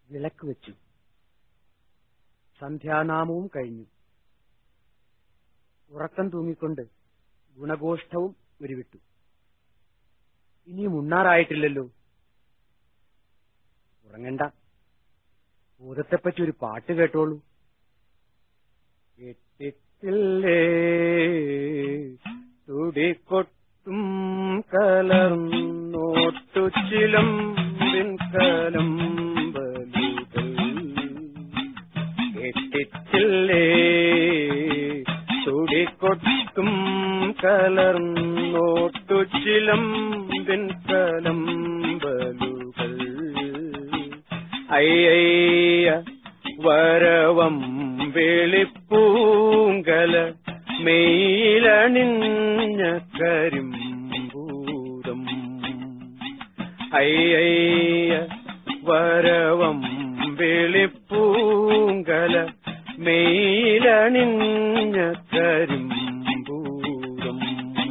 വിളക്ക് വെച്ചു സന്ധ്യാനാമവും കഴിഞ്ഞു ഉറക്കം തൂങ്ങിക്കൊണ്ട് ഗുണഗോഷ്ഠവും ഉരുവിട്ടു ഇനിയും ഉണ്ണാറായിട്ടില്ലല്ലോ ഉറങ്ങണ്ട ഭൂതത്തെപ്പറ്റി ഒരു പാട്ട് കേട്ടോളൂ എട്ടിട്ടില്ലേ തുടികൊട്ടും കലർന്നോട്ടു ചിലമ്പിൻകലം കേട്ടിട്ടില്ലേ തുടികൊട്ടും കലർന്നോട്ടു ചിലമ്പിൻകലം ബലുകൾ അയ്യയ്യ വരവം വെളിപ്പൂങ്കല മെയിലണിഞ്ഞ കരിമ്പൂതം അയ്യയ്യ വരവം വെളിപ്പൂങ്കല മെയിലണിഞ്ഞ കരിമ്പൂതം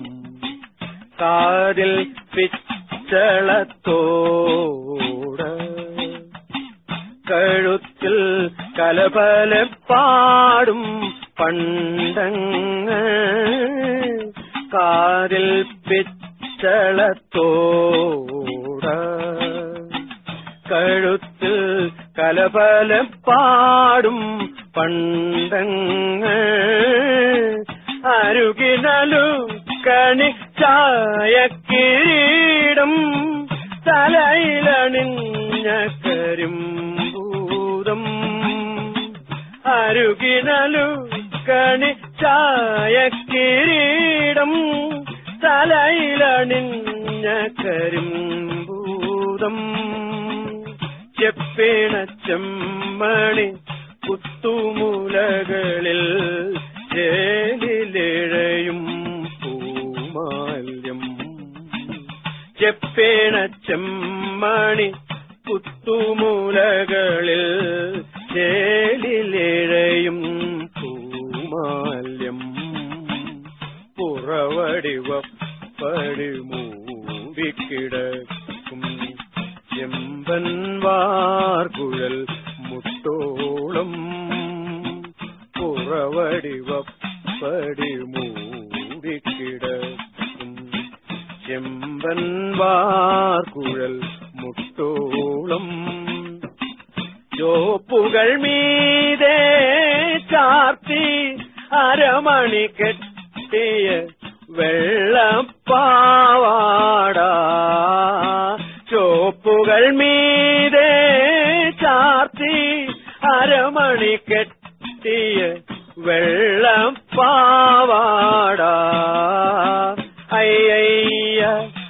കാതിൽ പിച്ചളത്തോട കഴുത്തിൽ കലപല പാടും പണ്ടങ്ങ് കാതിൽ പിച്ചളത്തോട കഴുത്തിൽ കലപല പാടും പണ്ടങ്ങ് അരുകിനലു കണി ചായ കിരീടം തലയിലണിഞ്ഞ കരിമ്പൂതം അരുകിനലു കണി ചായ കിരീടം തലയിലണിഞ്ഞ കരിമ്പൂതം ചെപ്പേണ ചെമ്മണി കുത്തുമുലകളിൽ ചേലിലിഴയും പൂമാല്യം ചെപ്പേണ ചെമ്മണി കുത്തുമുലകളിൽ ചേലിലിഴയും പൂമാല്യം പുറവടിവ പടിമൂടിക്കിടക്കും ചെമ്പൻ വാർകുഴൽ മുട്ടോളം പുറവടിവ പടിമൂടിക്കിടക്കും ചെമ്പൻ വാർകുഴൽ മുട്ടോളം ചോപ്പുകൾ മീതേ ചാർത്തി അരമണി കെട്ടിയ വെള്ളപ്പാവാട ചോപ്പുകൾ മീതേ ചാർത്തി അരമണി കെട്ടിയ വെള്ളപ്പാവാട അയ്യയ്യ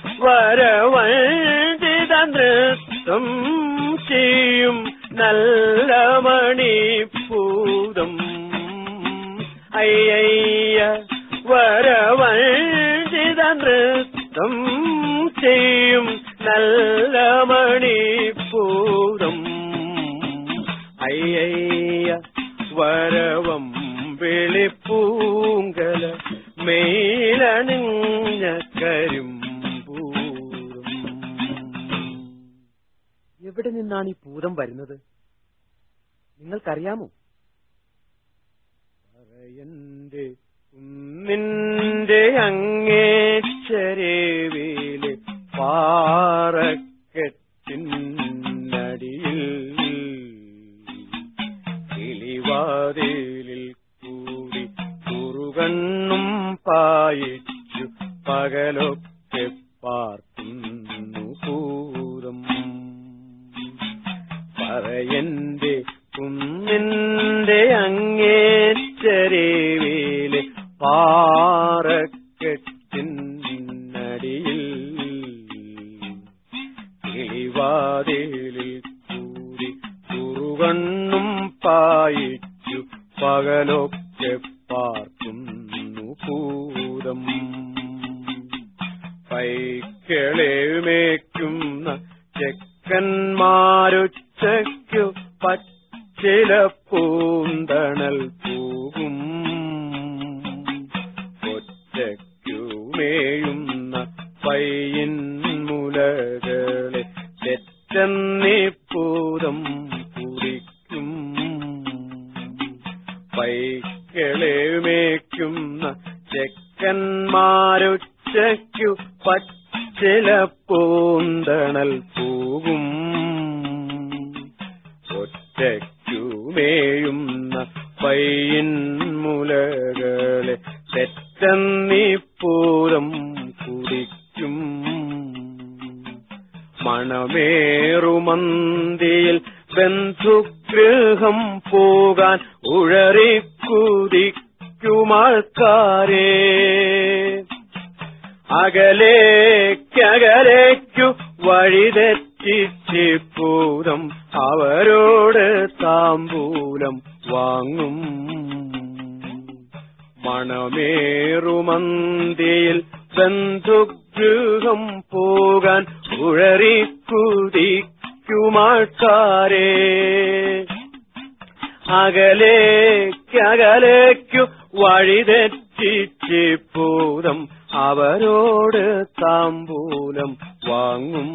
വരവണ്ടിത നൃത്തം ചെയ്യും നല്ല മണിപ്പൂതം അയ്യയ്യ വരവണ്ടിത നൃത്തം ചെയ്യും നല്ല മണിപ്പൂതം അയ്യയ്യ വരവം വെളിപ്പൂങ്കല മേലണിഞ്ഞ കരിമ്പൂതം എവിടെ നിന്നാണ് ഈ പൂതം വരുന്നത് നിങ്ങൾക്കറിയാമോ പറയന്റെ കുന്നിന്റെ അങ്ങേച്ചരേവേല് പാറക്കെട്ടിനടിയിൽ കിളിവാതിലിൽ കൂടി കുറുകണ്ണും പായിച്ചു പകലൊക്കെ പാർക്കുന്നു പൂരം പറയന്റെ കുന്നിന്റെ അങ്ങേച്ചരേവേല് പാറക്കെട്ടിനടിയിൽ കിളിവാതിലിൽ കൂടി കുറുകണ്ണും പായിച്ചു പകലൊക്കെ പാർക്കുന്നു പൂരം പൈക്കളെഴുമേക്കുന്ന ചെക്കന്മാരുച്ചയ്ക്കു പച്ചില പൂന്തണൽ പൂകും ഒറ്റയ്ക്കുമേയുന്ന പയ്യൻ മുലകളെ തെറ്റന്നീ പൂതം പൂ പച്ചിലപ്പൂന്തണൽ പൂകും ഒറ്റയ്ക്കുമേയുന്ന പയ്യൻ മുലകളെ തെറ്റന്നീപ്പൂരം കുടിക്കും മണമേറുമന്തിയിൽ ബന്ധുഗൃഹം പോകാൻ ഉഴറിക്കുതിക്കുമാൾക്കാരേ അകലേക്കകലേക്കു വഴിതെറ്റിച്ചിപ്പൂതം അവരോട് താമ്പൂലം വാങ്ങും മണമേറുമന്തിയിൽ ബന്ധുഗൃഹം പോകാൻ ഉഴറിക്കുതിക്കുമാൾക്കാരേ അകലേക്കകലേക്കു വഴിതെറ്റിച്ചിപ്പൂതം അവരോട് താമ്പൂലം വാങ്ങും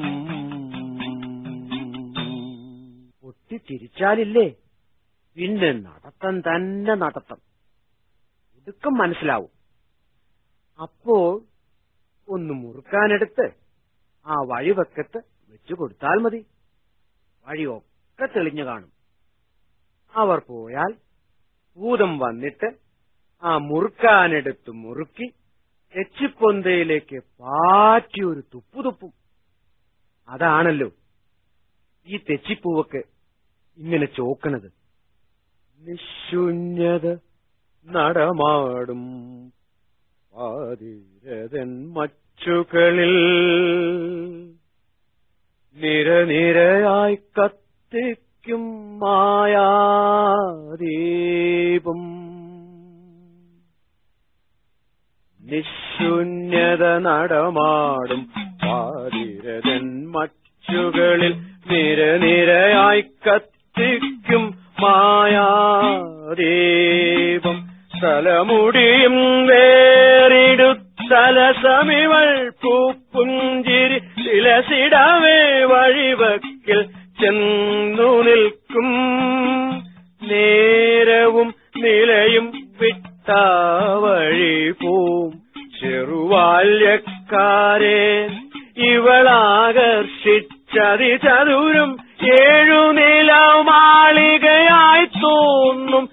പൊട്ടിത്തിരിച്ചാലില്ലേ പിന്നെ നടത്തം തന്നെ നടത്തം ഒടുക്കം മനസ്സിലാവും അപ്പോൾ ഒന്ന് മുറുക്കാനെടുത്ത് ആ വഴിവക്കത്ത് വെച്ചു കൊടുത്താൽ മതി വഴിയൊക്കെ തെളിഞ്ഞു കാണും അവർ പോയാൽ ഭൂതം വന്നിട്ട് ആ മുറുക്കാനെടുത്ത് മുറുക്കി തെച്ചിപ്പൊന്തയിലേക്ക് പാറ്റിയൊരു തുപ്പു തുപ്പും അതാണല്ലോ ഈ തെച്ചിപ്പൂവക്ക് ഇങ്ങനെ ചോക്കണത് നിശൂന്യത നടമാടും പാതിരതൻ മച്ചുകളിൽ നിരനിരയായി കത്തിക്കും മായാദീപം നിശൂന്യത നടമാടും പാതിരതൻ മച്ചുകളിൽ നിരനിരയായി കത്തിക്കും മായാദീപം തലമുടിയും വേറിടുത്തലസമിവൾ പൂപ്പുഞ്ചിരി തിലസിടവേ വഴിവക്കിൽ ചെന്നു നിൽക്കും നേരവും നിലയും വിട്ട വഴി പോം ചെറുവാല്യക്കാരെ ഇവളാകർഷിച്ചതി ചതുരും ഏഴു നില മാളികയായി തോന്നും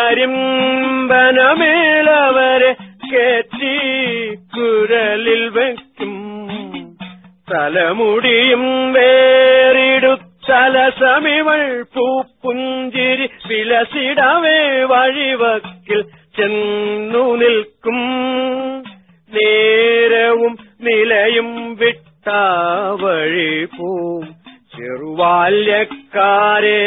കരിമ്പനമേലവരെ കയറ്റി കുരലിൽ വെക്കും തലമുടിയും വേറിടുത്തലസമിവൾ പൂപ്പുഞ്ചിരി വിലസിടവേ വഴിവക്കിൽ ചെന്നു നിൽക്കും നേരവും നിലയും വിട്ട വഴി പോം ചെറുവാല്യക്കാരെ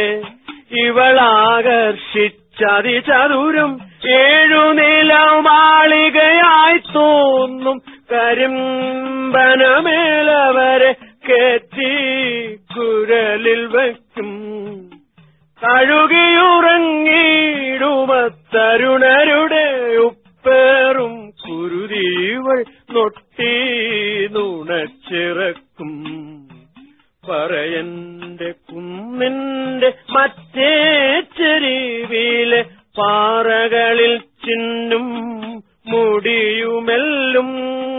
ഇവളാകർഷിച്ചതി ചതുരം ഏഴു നില മാളികയായി തോന്നും കരിമ്പനമേലവരെ കയറ്റി കുരലിൽ വയ്ക്കും കഴുകിയുറങ്ങിടുമത്തരുണരുടെ ഉപ്പേറും കുരുതീവൾ നൊട്ടി നുണച്ചിറക്കും പറയന്റെ കുന്നിന്റെ മറ്റേ ചെരിവിലെ പാറകളിൽ ചിന്നും മുടിയുമെല്ലും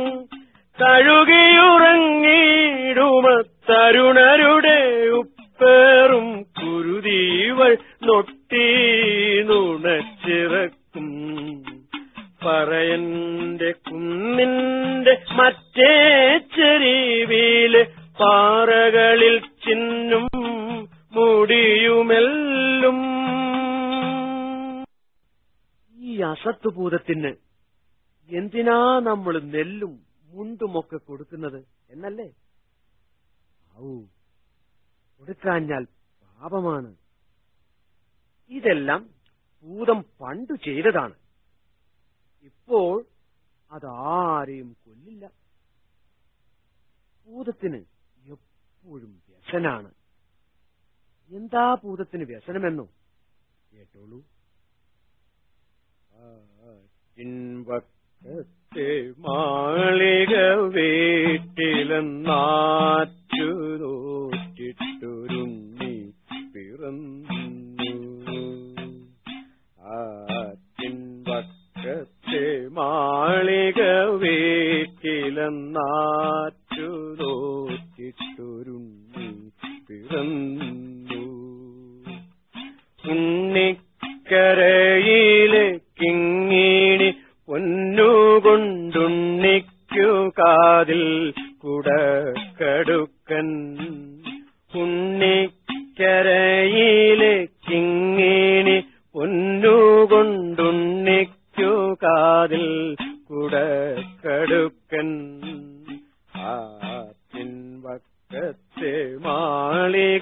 കഴുകിയുറങ്ങിടുമത്തരുണരുടെ ഉപ്പേറും കുരുതീവൾ നൊട്ടി നുണച്ചിറക്കും പറയന്റെ കുന്നിന്റെ മറ്റേ ചെരിവിലെ പാറകളിൽ ചിന്നും മുടിയുമെല്ലും ഈ അസത്തുഭൂതത്തിന് എന്തിനാ നമ്മൾ നെല്ലും മുണ്ടുമൊക്കെ കൊടുക്കുന്നത് എന്നല്ലേ ഔ കൊടുക്കാഞ്ഞാൽ പാപമാണ് ഇതെല്ലാം ഭൂതം പണ്ടു ചെയ്തതാണ് ഇപ്പോൾ അതാരെയും കൊല്ലില്ല ഭൂതത്തിന് എപ്പോഴും വ്യസനാണ് എന്താ ഭൂതത്തിന് വ്യസനമെന്നോ കേട്ടോളൂ ചിൻവക്കത്തെ മാളിക വീട്ടിലെന്നാറ്റു തോറ്റിട്ടൊരുണ്ണി പിറന്നു ആ ചിൻവക്കത്തെ മാളിക വീട്ടിലെന്നാറ്റു കടുക്കൻ ഉണ്ണിക്കരയിലെ കിങ്ങിണി പൊന്നുകൊണ്ടുണ്ണിക്കു കാതിൽ കുടക്കടുക്കൻ ആറ്റിൻ വക്കത്തെ മാളിക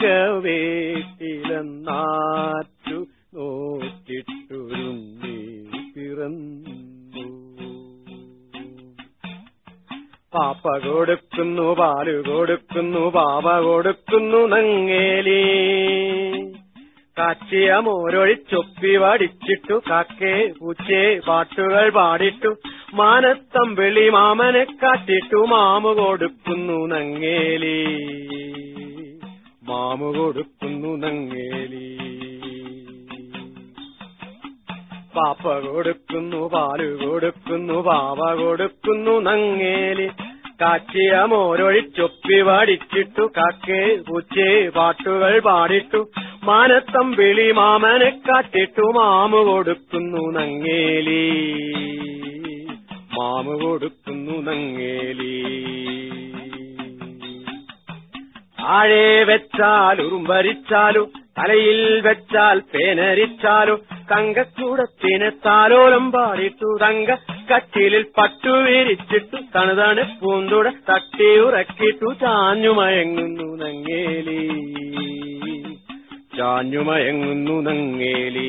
വീട്ടിലെന്നാറ്റു നോക്കിട്ടുരുണ്ണി പിറന്നു പാപ്പ കൊടുക്കുന്നു പാല് കൊടുക്കുന്നു പാപ കൊടുക്കുന്നു നങ്ങേലി കാച്ചിയ മോരൊഴിച്ചൊപ്പി വടിച്ചിട്ടു കാക്കേ പൂച്ചേ പാട്ടുകൾ പാടിട്ടു മാനത്തം വെളി മാമനെ കാട്ടിട്ടു മാമു കൊടുക്കുന്നു നങ്ങേലി മാമു കൊടുക്കുന്നു നങ്ങേലി പാപ്പ കൊടുക്കുന്നു പാല് കൊടുക്കുന്നു പാവ കൊടുക്കുന്നു നങ്ങേലി കാച്ചിയ മോരൊഴിച്ചൊപ്പി വടിച്ചിട്ടു കാക്കേ പൂച്ചേ പാട്ടുകൾ പാടിട്ടു മാനത്തം വിളി മാമനെ കാട്ടിട്ടു മാമു കൊടുക്കുന്നു നങ്ങേലി മാമു കൊടുക്കുന്നു നങ്ങേലി താഴെ വെച്ചാൽ ഉറുമ്പരിച്ചാലു തലയിൽ വെച്ചാൽ പേനരിച്ചാലു തങ്കക്കൂടത്തിന് താലോലം പാടിട്ടു തങ്ക കട്ടിലിൽ പട്ടു വിരിച്ചിട്ടു തണുതാണ് പൂന്തുട തട്ടി ഉറക്കിട്ടു ചാഞ്ഞു മയങ്ങുന്നു നങ്ങേലി ചാഞ്ഞു മയങ്ങുന്നു നങ്ങേലി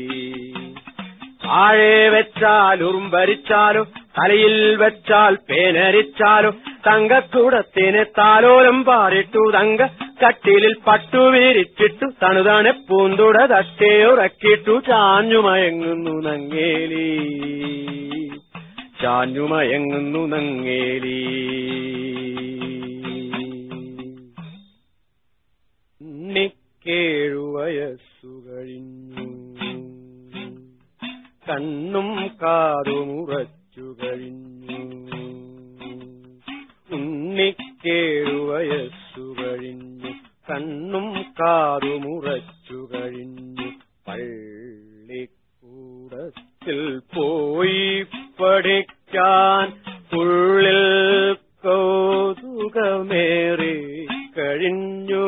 താഴെ വെച്ചാൽ ഉറുമ്പരിച്ചാലോ തലയിൽ വെച്ചാൽ പേനരിച്ചാലോ തങ്കക്കൂടത്തിന് താലോലം പാടിട്ടു തങ്ക കട്ടിലിൽ പട്ടു വിരിച്ചിട്ടു തണുതാണ് പൂന്തുട തട്ടേ ഉറക്കിട്ടു ചാഞ്ഞു മയങ്ങുന്നു നങ്ങേലി ചാഞ്ഞു മയങ്ങുന്നു നങ്ങേലി ഉണ്ണിക്കേഴു വയസ്സു കഴിഞ്ഞു കണ്ണും കാതുമുറച്ചു കഴിഞ്ഞു ഉണ്ണിക്കേഴു വയസ്സു കഴിഞ്ഞു കണ്ണും കാതുമുറച്ചു കഴിഞ്ഞു പള്ളിക്കൂടത്തിൽ പോയി പഠിക്കാൻ ഉള്ളിൽ കൗതുകമേറി കഴിഞ്ഞു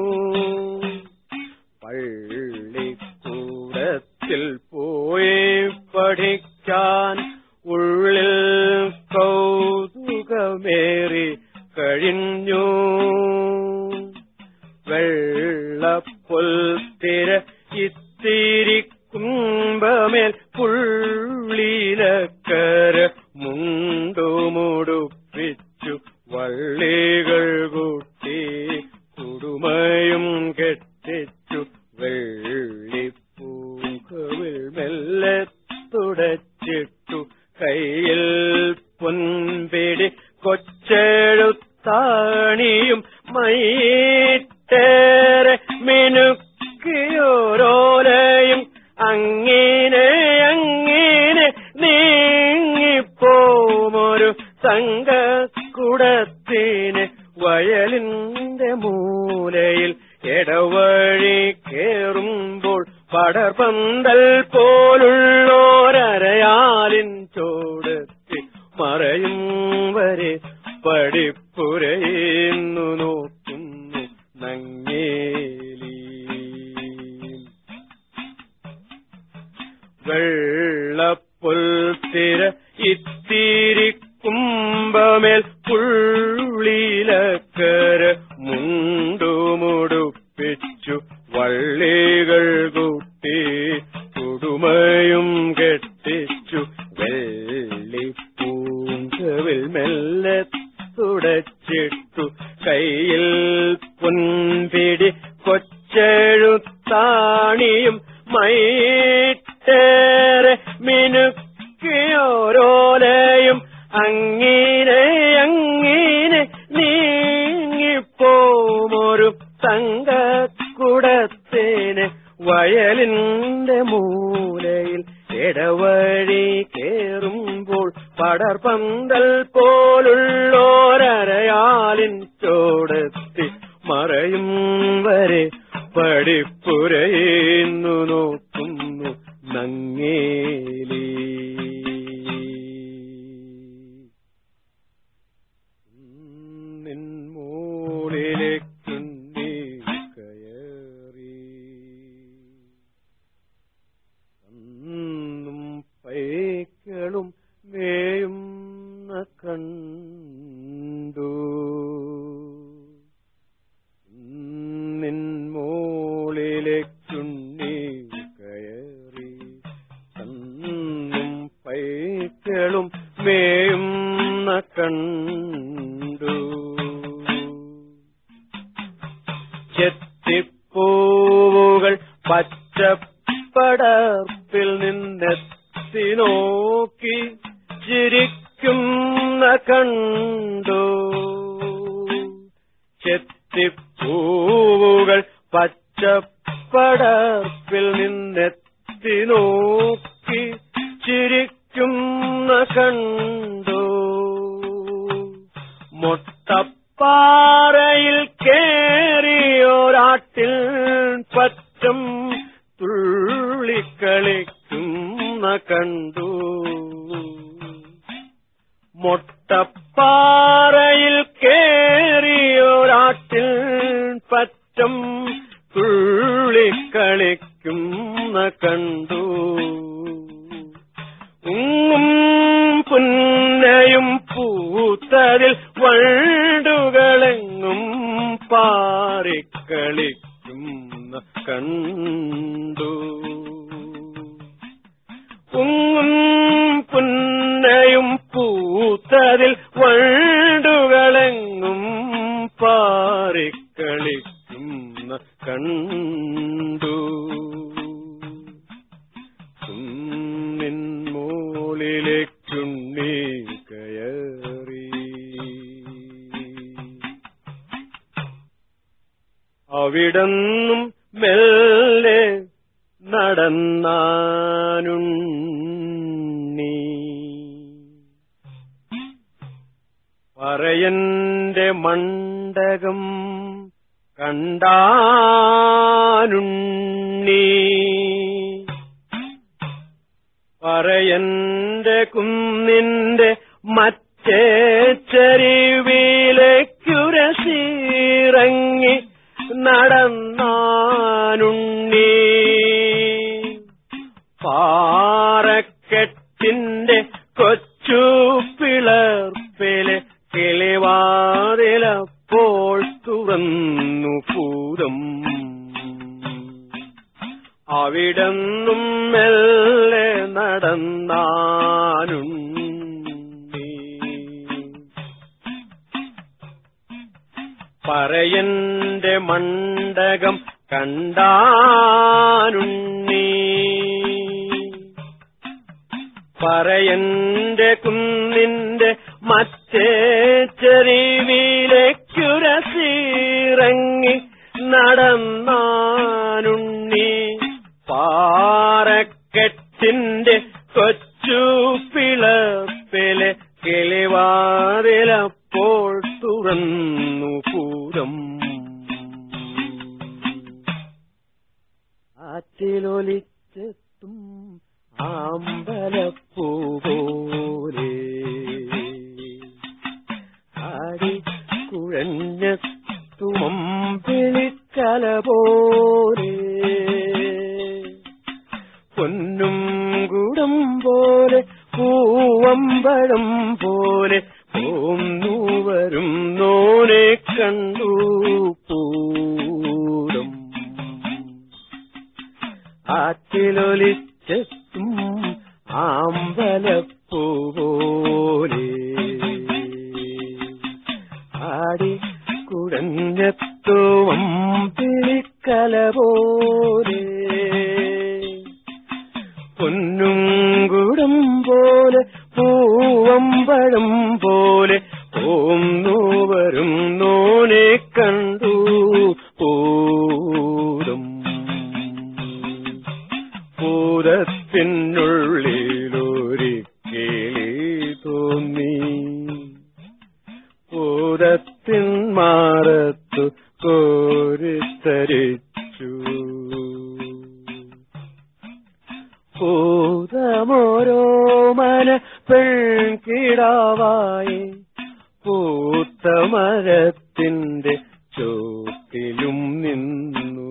പള്ളിക്കൂടത്തിൽ പോയി പഠിക്കാൻ ഉള്ളിൽ കൗതുകമേറി കഴിഞ്ഞു വെള്ളപ്പൊൽത്തിര ഇത്തിരി കുംഭമേൽ പുള്ളിലക്കര മുണ്ടുമുടുപ്പിച്ചു വള്ളികൾ കൂട്ടി കുടുമയും കെട്ടിച്ചു വെള്ളിപ്പൂക്കവിൽ മെല്ലെ തുടച്ചിട്ടു കയ്യിൽ പൊൻപിടി കൊച്ചെഴുത്താണിയും മൈറ്റേറെ മിനുക്കിയോരോലയും അങ്ങനെ അങ്ങനെ നീങ്ങിപ്പോമൊരു സംഘക്കുടത്തിന് വയലിന്റെ മൂലയിൽ ഇടവഴി കേറുമ്പോൾ പടർപന്തൽ പോലുള്ളോരയാലിൻ ചോടത്തി മറയും വരെ പടിപ്പുരയുന്നു നോക്കുന്നു നങ്ങേലി വെള്ളപ്പൊൽത്തിര ഇത്തിരി കുംഭമേൽ പുള്ളിലക്കര മുണ്ടുമുടുപ്പിച്ചു വള്ളികൾ കൂട്ടി കുടുമയും കെട്ടിച്ചു വെള്ളിപ്പൂങ്കവിൽ മെല്ലെ തുടച്ചിട്ടു കയ്യിൽ പൊൻപിടി കൊച്ചെഴുത്താണിയും മൈറ്റേറെ മിനുക്കിയോരോലയും അങ്ങനെ അങ്ങനെ നീങ്ങിപ്പോമൊരു തങ്കക്കുടത്തിന് വയലിന്റെ മൂലയിൽ ഇടവഴി കേറുമ്പോൾ പടർപന്തൽ പോലുള്ളോരയാലിൻ ചോടത്തി മറയും വരെ പടിപ്പുരയുന്നു നോക്കുന്നു നങ്ങേലി നിൻ ചെത്തിപ്പൂവുകൾ പച്ചപ്പടർപ്പിൽ നിന്നെത്തി നോക്കി ചിരിക്കുന്ന കണ്ടു മൊട്ടപ്പാറയിൽ കേറിയോരാട്ടിൽ പറ്റം തുള്ളിക്കളിക്കുന്ന കണ്ടു മൊട്ടപ്പാറയിൽ കേറിയോരാട്ടിൽ പറ്റം തുള്ളിക്കളിക്കുന്ന കണ്ടു ഉങ്ങും പുന്നയും പൂത്തതിൽ വണ്ടുകളെങ്ങും പാറിക്കളിക്കുന്ന കണ്ടു ഉങ്ങും പുന്നയും പൂത്തതിൽ വണ്ടുകളെങ്ങും പാറിക്കളിക്കുന്ന കണ്ടു കുന്നിൻ മോളിലേക്കുണ്ണി കയറി അവിടന്നും മെല്ലെ നടന്നാനുണ്ണി പറയന്റെ മണ്ഡകം കണ്ടാനുണ്ണി പറയന്റെ കുന്നിന്റെ മറ്റേ ചരിവിലേക്കുരസിറങ്ങി നടന്നാനുണ്ണി പാറക്കെട്ടിന്റെ കൊച്ചു പിളർപ്പിലെ കിളിവാതിലപ്പോൾ തുറന്നു പൂതം അവിടന്നും മെല്ലെ നടന്നാനുണ്ണി പറയന്റെ മണ്ഡകം കണ്ടാനുണ്ണി പറയന്റെ കുന്നിന്റെ മറ്റേ ചെറിവിലേക്കുരസിറങ്ങി നടന്നാനുണ്ണി പാറക്കെട്ടിന്റെ കൊച്ചു പിളപ്പിലെ കിളിവാതിലപ്പോൾ തുറന്നു പൂരം ആറ്റിലൊലിച്ചെത്തും ആമ്പലപ്പൂ പോലെ ആടി കുഴഞ്ഞെത്തുമം വിളിക്കല പോലെ പൊന്നും കുടം പോലെ പൂവമ്പഴം പോലെ പോന്നു വരും നോനെ കണ്ടു പൂരം ആറ്റിലൊലിച്ചെത്തും ആമ്പലപ്പൂ പോലെ ആടി കുടഞ്ഞെത്തുവം പിളിക്കല പോലെ പൊന്നും കുടം പോലെ പൂവമ്പഴം പോലെ പോന്നു വരും നോനെ കണ്ടു പൂരം പൂരത്തിനുള്ളിലൊരിക്കേളി തോന്നി പൂരത്തിൻ മാറത്തു കോരിത്തരിച്ചു പൂതമോരോ മന പെൺകിടാവായി പൂത്ത മരത്തിന്റെ ചോട്ടിലും നിന്നു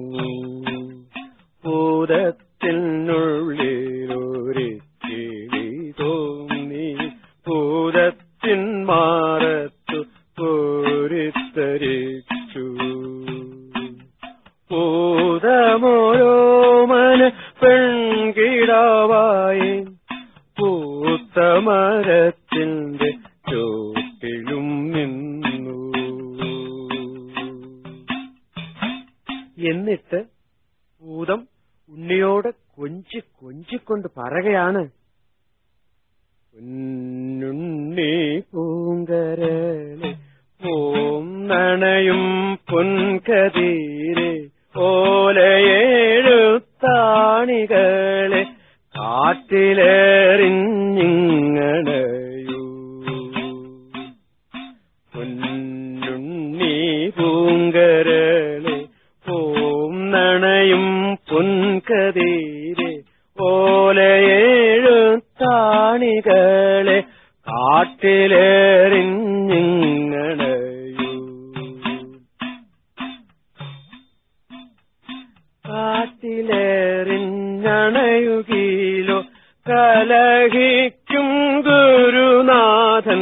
പൂരത്തിനുള്ളിലൊരു കിളി തോന്നി പൂരത്തിൻ മാറത്തു കോരിത്തരിച്ചു പൂതമോരോ മന പെൺകിടാവായി പൂത്ത മരത്തിന്റെ ചോട്ടിലും നിന്നു എന്നിട്ട് ഭൂതം ഉണ്ണിയോട് കൊഞ്ചി കൊഞ്ചിക്കൊണ്ട് പറയുകയാണ് പൊന്നുണ്ണി പൂങ്കരളെ ഓം നണയും പൊൻകതീരെ ഓലയേഴുത്താണികളെ കാട്ടിലെറിഞ്ഞിങ്ങണയൂ പൊന്നുണ്ണി പൂങ്കരളെ പോം നണയും പൊൻകതീരെ ഓലയേഴുത്താണികളെ കാട്ടിലെറിഞ്ഞിങ്ങണയൂ കാട്ടിലേറിഞ്ഞണയുകീലോ കലഹിക്കും ഗുരുനാഥൻ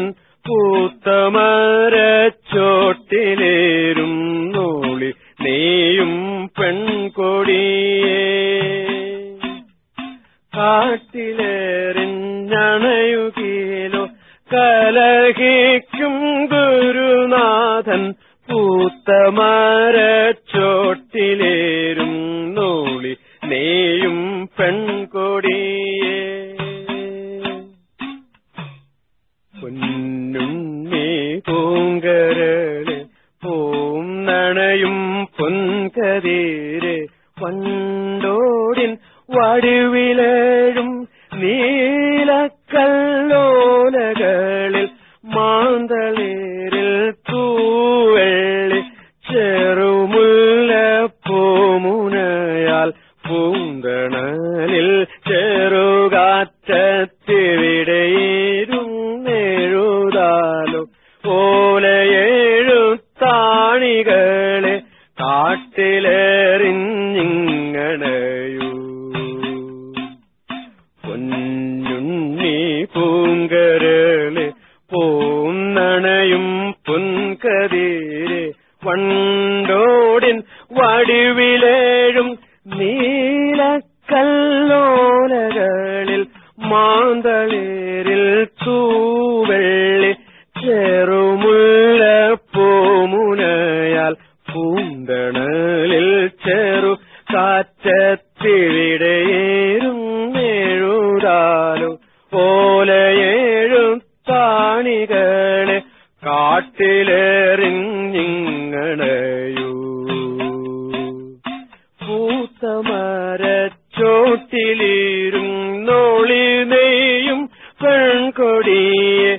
പൂത്തമരച്ചോട്ടിലേരും നോളി നീയും പെൺകൊടിയേ കാട്ടിലേറിഞ്ഞണയുകീലോ കലഹിക്കും ഗുരുനാഥൻ പൂത്തമരച്ചോട്ടിലേരും നോളി നീയും പെൺകൊടിയേ പൊന്നുണ്ണി പൂങ്കരളെ പൂം നണയും പൊൻകതീരെ പണ്ടോടിൻ വടിവിലേഴും നീലക്കല്ലോലകളിൽ മാന്തളേരിൽ തൂവെള്ളി ചെറുമുല്ല പൂമുനയാൽ പൂന്തണലിൽ ചെറുകാറ്റത്തിവിടെയും എഴുതാലോ ഓലയെഴുത്താണികളെ കാട്ടിലെറിഞ്ഞിങ്ങണയൂ പൊന്നുണ്ണി പൂങ്കരളെ പൂന്നണയും പൊൻകതീരെ വണ്ടോടിൻ വടിവിലേഴും നീലക്കല്ലോലകളിൽ മാന്തളേരിൽ തൂവെള്ളി ചെറുമുള്ള പൂമുനയാൽ പൂന്തണലിൽ ചെറു കാറ്റത്തിവിടെയേരും എഴുതാലോ ഓലയേഴുത്താണികളെ കാട്ടിലെറിഞ്ഞിങ്ങണയൂ പൂത്തമരച്ചോട്ടിലിരും നോളി നെയ്യും പെൺകൊടിയെ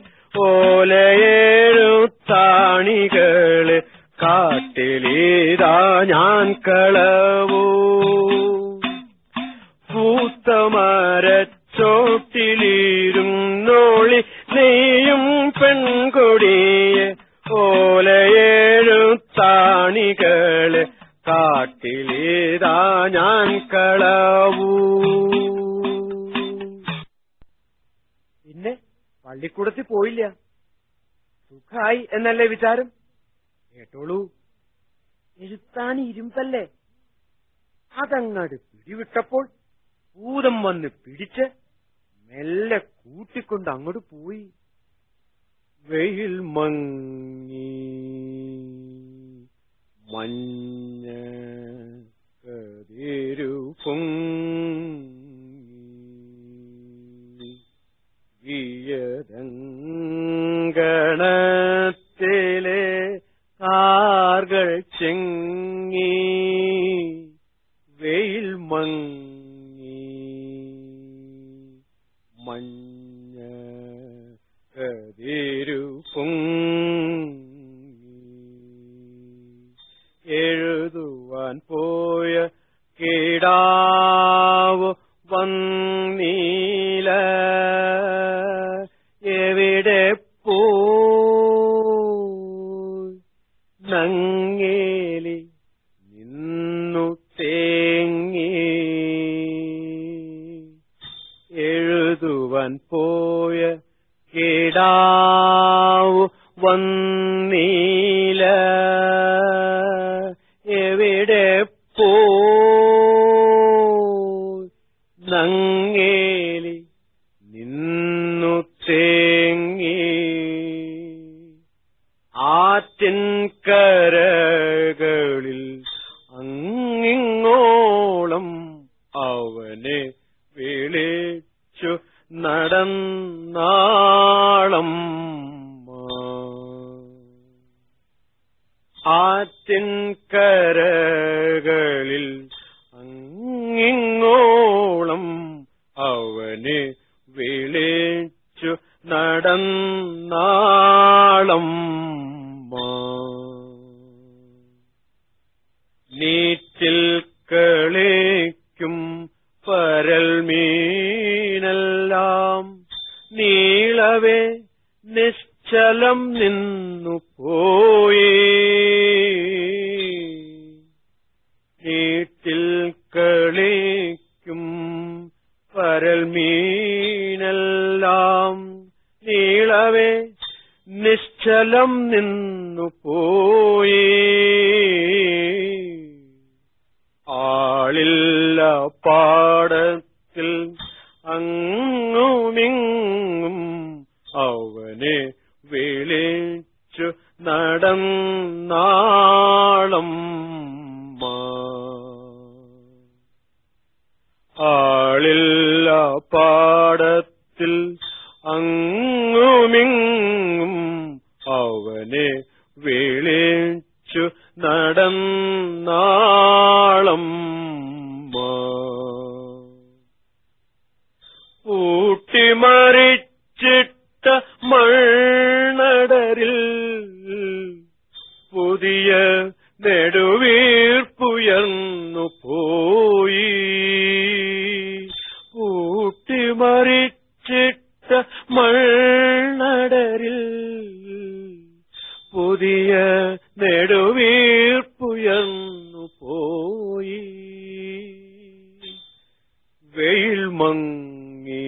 ഓലയേഴുത്താണികളെ കാട്ടിലേതാ ഞാൻ കളവൂ പൂത്തമരച്ചോട്ടിലിരും നോളി നെയ്യും പെൺകൊടിയെ ഓലയേഴുത്താണികളെ കാട്ടിലേതാ ഞാൻ കളവൂ പിന്നെ പള്ളിക്കൂടത്തിൽ പോയില്ല സുഖായി എന്നല്ലേ വിചാരം കേട്ടോളൂ എഴുത്താണി ഇരുമ്പല്ലേ അതങ്ങട് പിടിവിട്ടപ്പോൾ ഭൂതം വന്ന് പിടിച്ച് മെല്ലെ കൂട്ടിക്കൊണ്ട് അങ്ങോട്ട് പോയി വെയിൽ മങ്ങി മഞ്ഞ കതിരു പൊങ്ങി ഗീയതങ്കണത്തിലെ കാർകൾ ചെങ്ങി വെയിൽ മങ്ങി മഞ്ഞ കതിരു പൊങ്ങി എഴുതുവാൻ പോയ കിടാവ് വന്നീല എവിടെ പോയി നങ്ങേലി നിന്നു തേങ്ങി എഴുതുവാൻ പോയ കിടാവ് വന്നീല എവിടെ പോയി നങ്ങേലി നിന്നു തേങ്ങി ആറ്റിൻ കരകളിൽ അങ്ങിങ്ങോളം അവനെ വിളിച്ചു നടന്നാളം ആറ്റിൻകരകളിൽ അങ്ങിങ്ങോളം അവനെ വിളിച്ചു നടന്നാളം നീറ്റിൽ കളിക്കും പരൽ മീനെല്ലാം നീളവേ നിശ്ചലം നിന്നു പോയി നീട്ടിൽ കളിക്കും പരൽ മീനെല്ലാം നീളവേ നിശ്ചലം നിന്നു പോയി ആളില്ല പാടത്തിൽ അങ്ങുമിങ്ങും അവനെ വിളിച്ചു നടന്നാളം ആളില്ല പാടത്തിൽ അങ്ങുമിങ്ങും അവനെ വിളിച്ചു നടന്നാളം ഊട്ടിമറിച്ചിട്ട മണ്ണടരിൽ പുതിയ നെടുവീർപ്പുയർന്നു പോയി ഊട്ടിമറിച്ചിട്ട മണ്ണടരിൽ പുതിയ നെടുവീർപ്പുയർന്നു പോയി വെയിൽ മങ്ങി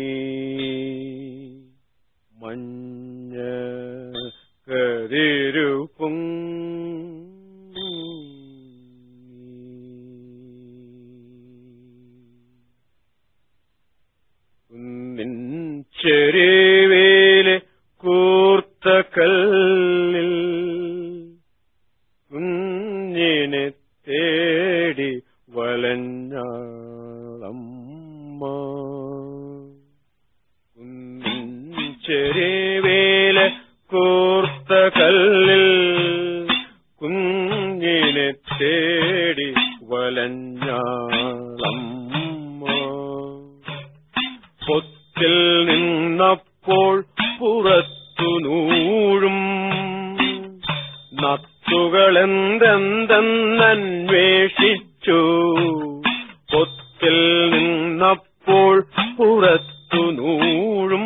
മഞ്ഞ കതിരുപ്പും കുന്നിൻ ചെരുവേലെ കൂർത്ത കല്ലിൽ കുഞ്ഞിനെ തേടി വലഞ്ഞാളമ്മ കുന്നിൻ ചെരുവേലെ കൂർത്ത കല്ലിൽ കുഞ്ഞിനെ തേടി വലഞ്ഞാളമ്മ പൊത്തിൽ നിന്നപ്പോൾ പുറത്തു നൂഴും നത്തുകളെന്തെന്തെന്നന്വേഷിച്ചു പൊത്തിൽ നിന്നപ്പോൾ പുറത്തു നൂഴും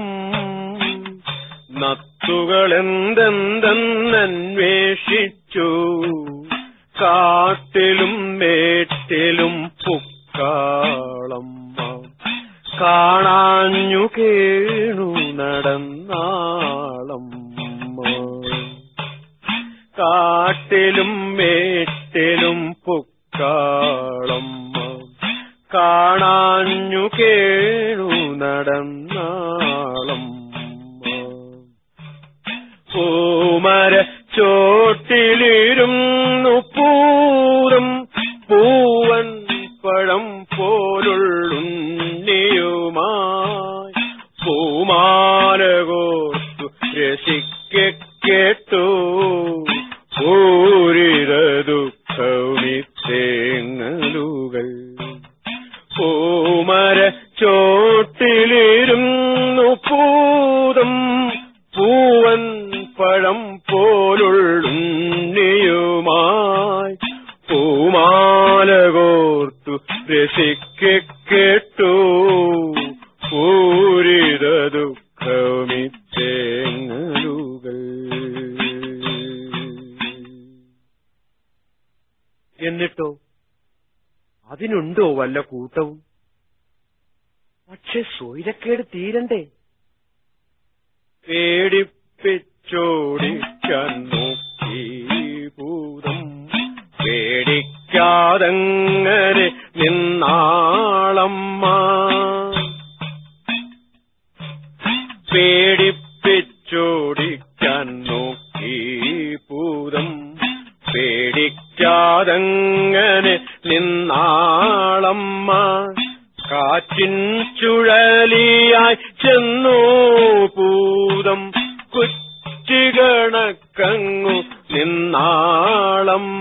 നത്തുകളെന്തെന്തെന്നന്വേഷിച്ചു കാട്ടിലും മേട്ടിലും പുക്കാളമ്മ കാണാഞ്ഞു കേണു നടന്നാളമ്മ കാട്ടിലും മേട്ടിലും പുക്കാളമ്മ കാണാഞ്ഞു കേണു നടന്നാളമ്മ പൂമര ചോട്ടിലിരുന്നു പൂരം പൂവൻ പഴം പോലുള്ളുണ്ണിയുമായി പൂമാലകോർത്തു രസിക്ക കേട്ടു പൂരിത ദുഃഖമി തേങ്ങലുകൾ പൂമര ചോട്ടിലിരുന്നു പൂതം പൂവൻ പഴം പോലുള്ളുണ്ണിയുമായി പൂമാലകോർത്തു രസിക്ക കേട്ടു പൂരിത ദുഃഖമി തേങ്ങലുകൾ എന്നിട്ടോ അതിനുണ്ടോ വല്ല കൂട്ടവും പക്ഷെ സ്വൈരക്കേട് തീരണ്ടേ പേടിപ്പിച്ചോടിക്കാൻ നോക്കി ഭൂതം പേടിക്കാതങ്ങനെ നിന്നാളമ്മ പേടിപ്പിച്ചോടിക്കാൻ നോക്കി ഭൂതം പേടിക്കാതങ്ങനെ നിന്നാളമ്മ കാറ്റിൻ ചുഴലിയായി ചെന്നു ഭൂതം കുറ്റികണക്കങ്ങു നിന്നാളമ്മ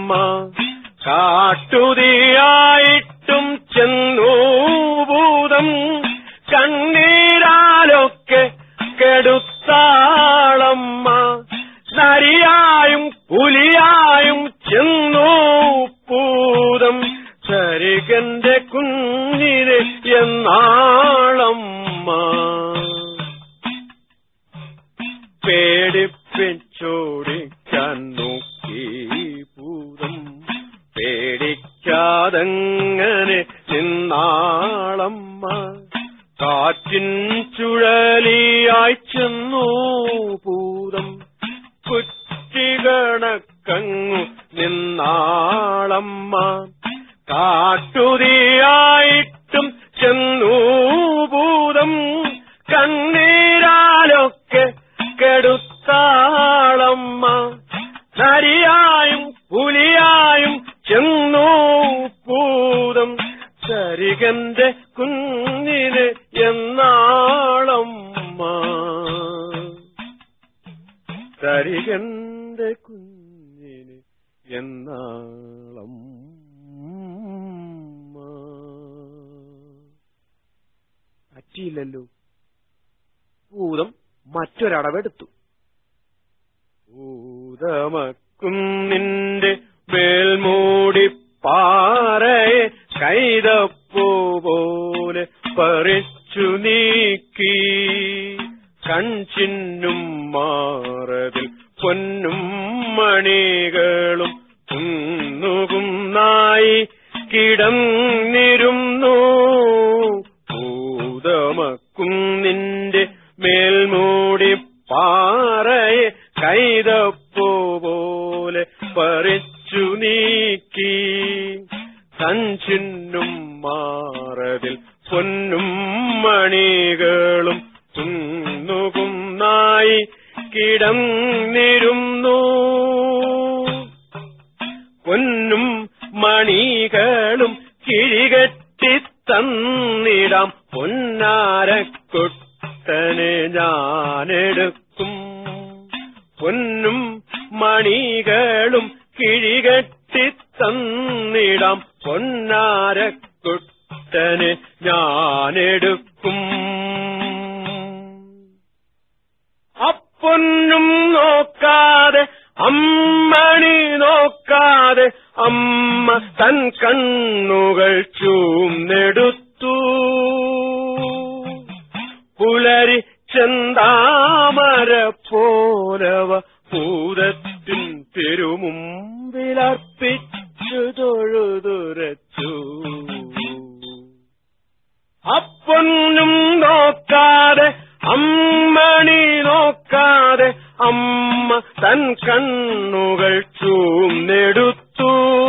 കാട്ടുതീയായിട്ടും ചെന്നു ഭൂതം കണ്ണീരാലൊക്കെ കെടുത്താളമ്മ നരിയായും പുലിയായും ചെന്നു പൂതം സരികന്റെ കുഞ്ഞിനെ എന്നാളമ്മ പേടിപ്പിച്ചോടിക്കാൻ നോക്കി പൂതം പേടിക്കാതങ്ങനെ നിന്നാളമ്മ കാറ്റിൻ ചുഴലിയായി ചെന്നു പൂതം കുറ്റികണക്കങ്ങു നിന്നാളമ്മ കാട്ടുതിയായിട്ടും ചെന്നു ഭൂതം കണ്ണീരാലൊക്കെ കെടുത്താളമ്മ നരിയായും പുലിയായും ചെന്നു ഭൂതം സരികന്റെ കുഞ്ഞിന് എന്നാളമ്മ സരികന്റെ കുഞ്ഞിന് എന്നാളം പറ്റിയില്ലല്ലോ ഭൂതം മറ്റൊരടവെടുത്തു ഭൂതമക്കുന്നിന്റെ മേൽമൂടി പാറയെ കൈതപ്പൂ പോലെ പറിച്ചു നീക്കി കൺചിന്നും മാറതിൽ പൊന്നും മണികളും കുന്നുകുന്നായി കിടന്നിരുന്നു ഭൂതമക്കുന്നിന്റെ മേൽമൂടി പാറയെ കൈതപ്പൂ പോലെ പറിച്ചു നീക്കി കഞ്ചിന്നും മാറതിൽ പൊന്നും മണികളും കുന്നുകുന്നായി കിടന്നിരുന്നു പൊന്നും മണികളും കിഴികെട്ടി തന്നിടാം പൊന്നാരക്കൊട്ടനെ ഞാനെടുക്കും പൊന്നും മണികളും കിഴികെട്ടി തന്നിടാം പൊന്നാരക്കൊട്ടനെ ഞാനെടുക്കും അപ്പൊന്നും നോക്കാതെ അമ്മണി നോക്കാതെ അമ്മ തൻ കണ്ണുകൾ ചൂന്നെടുത്തു പുലരി ചെന്താമര പോലവ ഭൂതത്തിൻ തിരുമുമ്പിലർപ്പിച്ചു തൊഴുതുരച്ചു അപ്പൊന്നും നോക്കാതെ അമ്മണി നോക്കാതെ അമ്മ തൻ കണ്ണുകൾ ചൂന്നെടുത്തു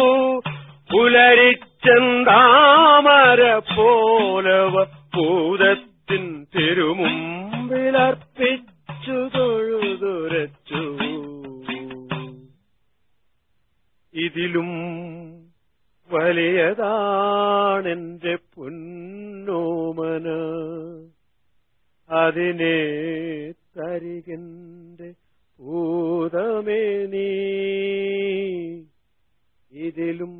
പുലരിച്ചെന്താമര പോലവ ഭൂതത്തിൻ തിരുമുമ്പിലർപ്പിച്ചു തൊഴുതുരച്ചു ഇതിലും വലിയതാണെന്റെ പൊന്നോമന അതിനെ തരികന്റെ ഭൂതമേ നീ ഇതിലും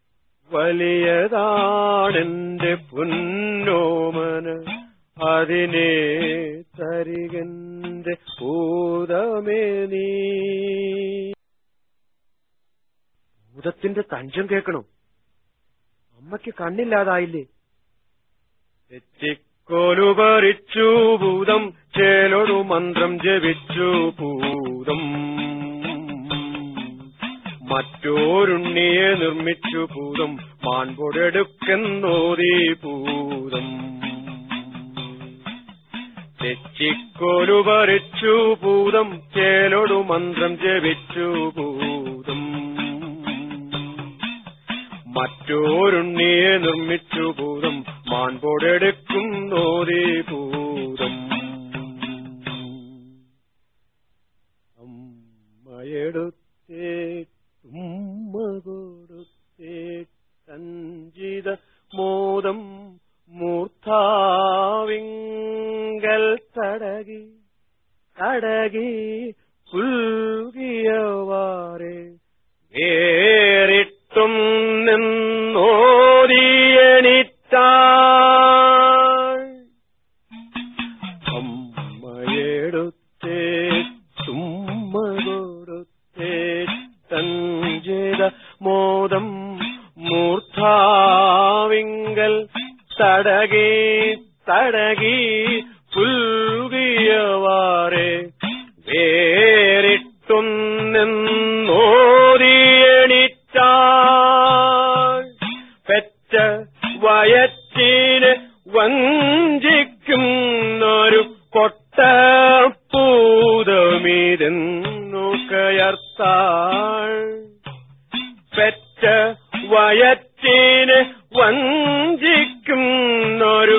വലിയതാണെന്റെ പൊന്നോമന അതിനെ തരികന്റെ ഭൂതമേ നീ ഭൂതത്തിന്റെ തഞ്ചം കേൾക്കണം അമ്മയ്ക്ക് കണ്ണില്ലാതായില്ലേ തെറ്റിക്കോലു പറിച്ചു ഭൂതം ചേലൊടു മന്ത്രം ജപിച്ചു ഭൂതം മറ്റോരുണ്ണിയെ നിർമ്മിച്ചു ഭൂതം മാൻപൊടെടുക്കെന്നോതി ഭൂതം തെച്ചിക്കോലു പറിച്ചു ഭൂതം ചേലൊടു മന്ത്രം ജപിച്ചു ഭൂതം മറ്റോരുണ്ണിയെ നിർമ്മിച്ചു ഭൂതം മാൻപോടെടുക്കും നോരി ഭൂതം അമ്മയെടുത്തേ ഉമ്മ കൊടുത്തേ സഞ്ചിത മോദം മൂർത്താവിങ്കൽ തടകി തടകി പുൽകിയവാറെ വേറിട്ടും നിന്ന ചെയ്ത മോദം മൂർധാവിങ്കൽ തടകി തടകി പുൽകിയവാറെ വേറിട്ടുന്നെന്നോതിയണിറ്റാൾ പെറ്റ വയറ്റിന് വഞ്ചിക്കുന്നൊരു കൊട്ടപ്പൂതമിരുന്നു കയർത്താൾ പെറ്റ വയറ്റിന് വഞ്ചിക്കുന്നൊരു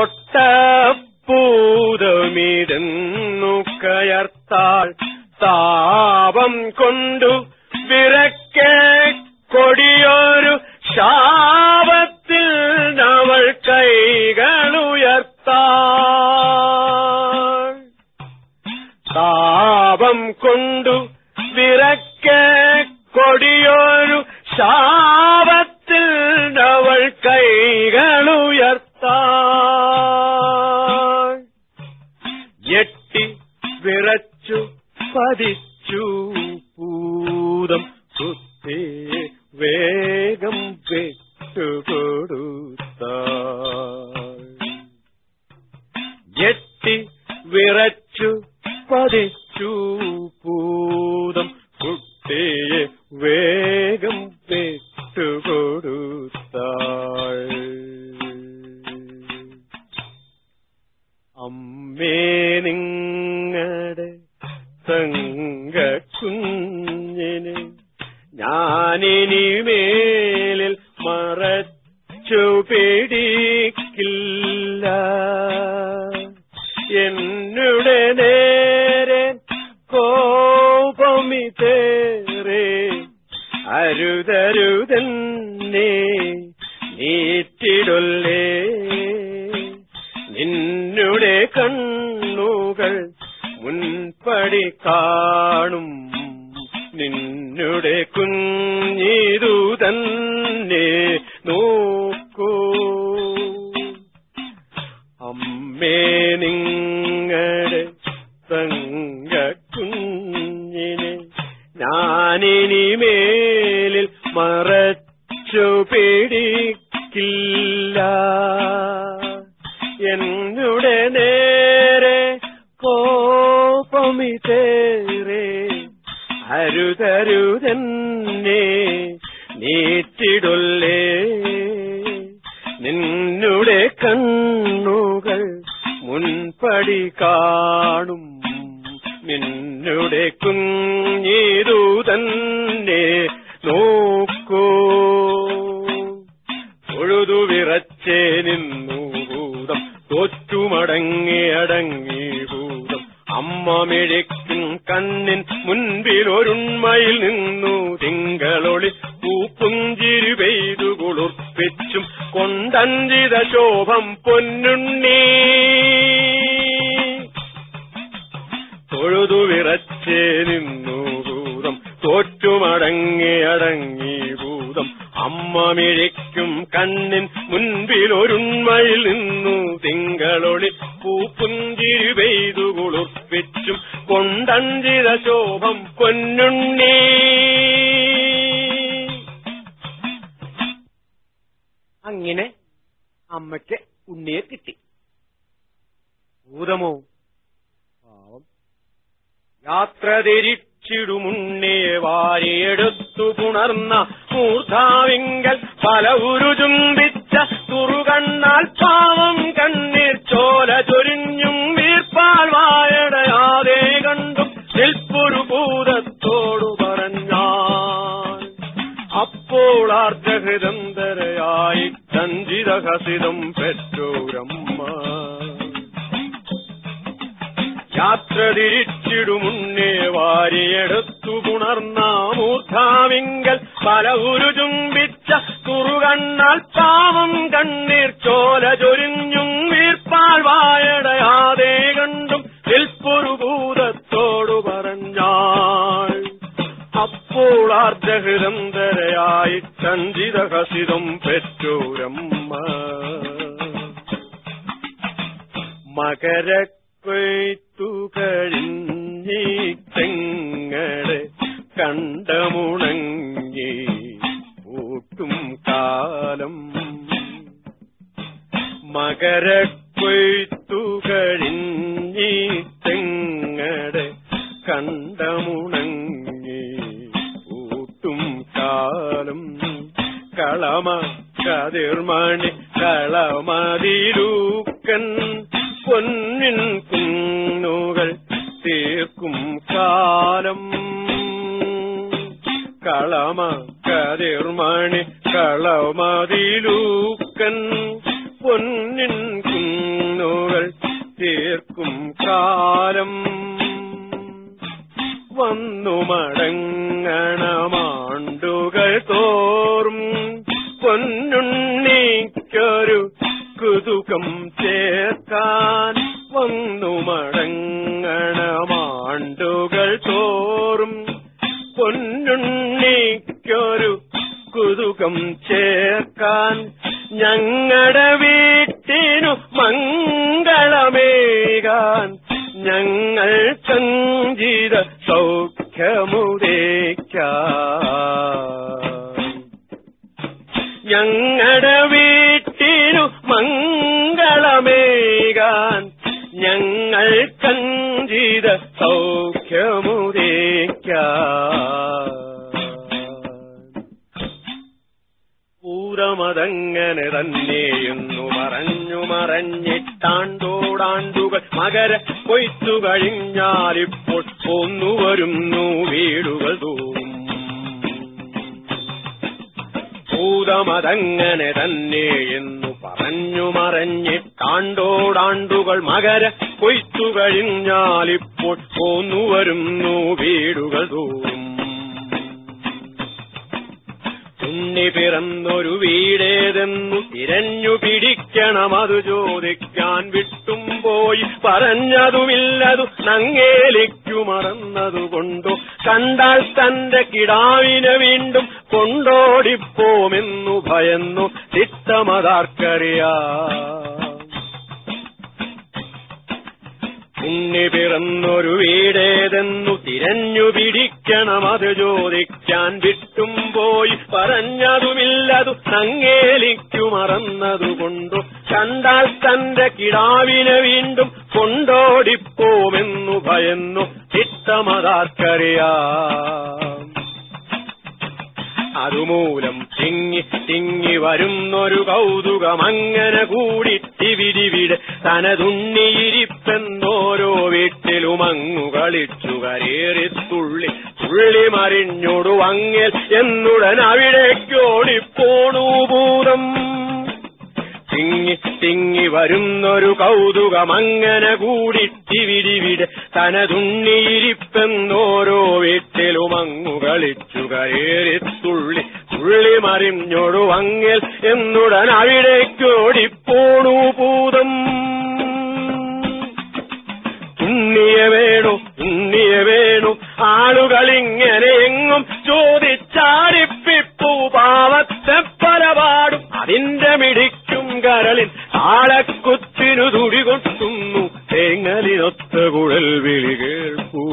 പൊട്ടപ്പൂതമിരുന്നു കയർത്താൾ താപം കൊണ്ടു വിറക്കെ കൊടിയൊരു ശാപത്തിൽ അവൾ കൈകളുയർത്താൾ താപം കൊണ്ടു വിറക്കെ കൊടിയൊരു ശാപത്തിൽ അവൾ കൈകളുയർത്താൾ ഞെട്ടി വിറച്ചു പതിച്ചു പൂതം കുത്തി വേഗം വിട്ടുകൊടുത്താൾ ഞെട്ടി വിറച്ചു പതിച്ചു പൂതം കുട്ടിയെ വേഗം വിട്ടുകൊടുത്താൾ അമ്മേ നിങ്ങടെ തങ്ക കുഞ്ഞിന് ഞാനിനി മേലിൽ മറച്ചു പിടിക്കില്ല എന്നുടെ നേരെ കോപമിതേറെ അരുതരുതന്നെ നീറ്റിടൊല്ലേ നിന്നുടെ കണ്ണുകൾ മുൻപടി കാണും നിന്നുടെ കുഞ്ഞിതു തന്നെ നോക്കൂ അമ്മേ നിങ്ങളുടെ തങ്ക കുഞ്ഞിനെ ഞാനിനി മേലിൽ മറച്ചു പിടിക്കില്ല എന്നുടെ നേരെ കോപമിതേറെ അരുതരുതന്നെ നീറ്റിടൊല്ലേ നിന്നുടെ കണ്ണുകൾ മുൻപടി കാണും നിന്നുടെ കുഞ്ഞിതു തന്നെ നോക്കൂ തൊഴുതു വിറച്ചേ നിന്നു ഭൂതം തോറ്റുമടങ്ങി അടങ്ങി ഭൂതം അമ്മ മെഴിക്കും കണ്ണിൻ മുൻപിൽ ഒരുണ്മയിൽ നിന്നു തിങ്കളൊളി പൂപ്പുഞ്ചിരി പെയ്തു കുളിർപ്പിച്ചും കൊണ്ടഞ്ചിത ശോഭം പൊന്നുണ്ണി തൊഴുതു വിറച്ചേ നിന്നു ഭൂതം തോറ്റുമടങ്ങി അടങ്ങി ഭൂതം അമ്മ മിഴിക്കും കണ്ണിൻ മുൻപിൽ ഒരുണ്മയിൽ നിന്നു തിങ്കളൊളി പൂപ്പുഞ്ചിരി പെയ്തു കുളിർപ്പിച്ചും കൊണ്ടഞ്ചിത ശോഭം പൊന്നുണ്ണി അങ്ങനെ അമ്മയ്ക്ക് ഉണ്ണിയെ കിട്ടി ഭൂതമോ പാവം യാത്ര തിരിച്ചിടുമുണ്ണിയെ വാരിയെടുത്തു പുണർന്ന മൂർധാവിങ്കൽ പല ഉരുചുംബിച്ച തുറുകണ്ണാൽ പാവം കണ്ണീർ ചോല ചൊരിഞ്ഞും വീർപ്പാൽ വായടയാതെ കണ്ടും നിൽപ്പൊരു ഭൂതത്തോടു പറഞ്ഞാൻ അപ്പോൾ ആർദ്രഹൃദന്തരയായി ചഞ്ചിത ഹസിതം പെറ്റോരമ്മ യാത്ര തിരിച്ചിടുമുന്നേ വാരിയെടുത്തു പുണർന്ന മൂർധാവിങ്കൽ പല ഉരുചുംബിച്ച കുറുകണ്ണാൽ പാവം കണ്ണീർ ചോല ചൊരിഞ്ഞും വീർപ്പാൽ വായടയാതെ കണ്ടും നിൽപ്പൊരു ഭൂതത്തോടു പറഞ്ഞാൾ അപ്പോൾ ആർദ്രഹൃദന്തരയായി ചഞ്ചിത ഹസിതം പെറ്റോരമ്മ മകര കൊയ്ത്തു കഴിഞ്ഞി തെങ്ങളെ കണ്ടമുണങ്ങി ഊട്ടും കാലം മകര കൊയ്ത്തു കഴിഞ്ഞി തെങ്ങടെ കണ്ടമുണങ്ങി ഊട്ടും കാലം കളമ കതിർമണി കളമതിരൂക്കൻ പൊന്നിൻ കുന്നുകൾ തീർക്കും കാലം കളമ കതിർമണി കളമതിലൂക്കൻ പൊന്നിൻ കുന്നുകൾ തീർക്കും കാലം വന്നു മടങ്ങണമാണ്ടുകൾ തോറും പൊന്നുണ്ണിക്കൊരു കുതുകം ചേർക്കാൻ വന്നു മടങ്ങണമാണ്ടുകൾ തോറും പൊന്നുണ്ണിക്കൊരു കുതുകം ചേർക്കാൻ ഞങ്ങളുടെ വീട്ടിനു മംഗളമേകാൻ ഞങ്ങൾ സഞ്ചിത സൗഖ്യമുദേക്കാൻ ഞങ്ങളുടെ വീട്ടിനു മംഗളമേകാൻ ഞങ്ങൾ കഞ്ചിത സൗഖ്യമുദേക്കാൻ പൂരമതങ്ങനെ തന്നെയെന്നു പറഞ്ഞു മറഞ്ഞിട്ടാണ്ടോടാണ്ടുകൾ മകര കൊയ്ത്തു കഴിഞ്ഞാലിപ്പോൾ പോന്നു വരുന്നു വീടുകൾ തോറും ഭൂതമതങ്ങനെ തന്നെയെന്നു പറഞ്ഞു മറഞ്ഞിട്ടാണ്ടോടാണ്ടുകൾ മകര കൊയ്ത്തു കഴിഞ്ഞാലിപ്പോൾ പോന്നു വരുന്നു വീടുകൾ തോറും ഉണ്ണി പിറന്നൊരു വീടേതെന്നു തിരഞ്ഞു പിടിക്കണം അത് ചോദിക്കാൻ വിട്ടും പോയി പറഞ്ഞതുമില്ലതു നങ്ങേലിക്കു മറന്നതുകൊണ്ടു കണ്ടാൽ തന്റെ കിടാവിനെ വീണ്ടും കൊണ്ടോടിപ്പോമെന്നു ഭയന്നു ചിത്തമതാർക്കറിയാം ഉണ്ണി പിറന്നൊരു വീടേതെന്നു തിരഞ്ഞു പിടിക്കണം അത് ചോദിക്കാൻ വിട്ടും പോയി പറഞ്ഞതുമില്ലതു നങ്ങേലിക്കു മറന്നതുകൊണ്ടു കണ്ടാൽ തന്റെ കിടാവിനെ വീണ്ടും കൊണ്ടോടിപ്പോമെന്നു ഭയന്നു ചിത്തമതാർക്കറിയാം അതുമൂലം തിങ്ങി തിങ്ങി വരുന്നൊരു കൗതുകം അങ്ങനെ കൂടി തിവിരിവിടെ തനതുണ്ണിയിരിപ്പെന്നോരോ വീട്ടിലും അങ്ങു കളിച്ചു കരേറി തുള്ളി തുള്ളി മറിഞ്ഞൊടു വങ്ങൽ എന്നുടൻ അവിടേക്കോടിപ്പോണു ഭൂതം തിങ്ങി തിങ്ങി വരുന്നൊരു കൗതുകം അങ്ങനെ കൂടി തിവിരിവിടെ തനതുണ്ണിയിരിപ്പെന്നോരോ വീട്ടിലും അങ്ങു കളിച്ചു കരേറി തുള്ളി തുള്ളി മറിഞ്ഞൊടു വങ്ങൽ എന്നുടൻ അവിടേക്കോടിപ്പോണു ഭൂതം ഉണ്ണിയെ വേണു ഉണ്ണിയെ വേണു ആളുകളിങ്ങനെ എങ്ങും ചോദിച്ചാരിപ്പിപ്പൂ പാവത്തെ പലപാടും അതിന്റെ മിടിക്കും കരളിൽ ആളക്കുത്തിനു തുടി കൊട്ടുന്നു തേങ്ങലിനൊത്ത കുഴൽ വിളി കേൾപ്പൂ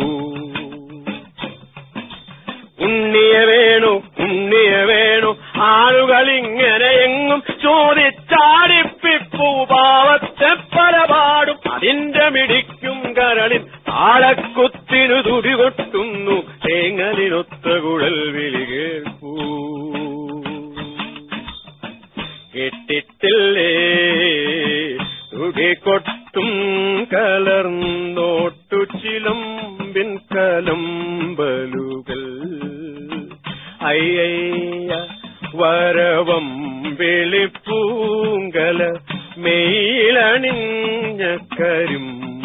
ഉണ്ണിയെ വേണു ഉണ്ണിയെ വേണു ആളുകളിങ്ങനെ എങ്ങും ചോദിച്ചാടിപ്പിപ്പൂ പാവത്തെ പലപാടും അതിന്റെ മിടിക്കും കരളിൽ ആളക്കുത്തിനു തുടി കൊട്ടുന്നു തേങ്ങലിനൊത്ത കുഴൽ വിളി കേൾപ്പൂ കെട്ടിട്ടില്ലേ തുടികൊട്ടും കലർന്നോട്ടു ചിലമ്പിൻ കലമ്പലുകൾ അയ്യയ്യ വരവം വെളിപ്പൂങ്കല മെയിലണിഞ്ഞ കരിം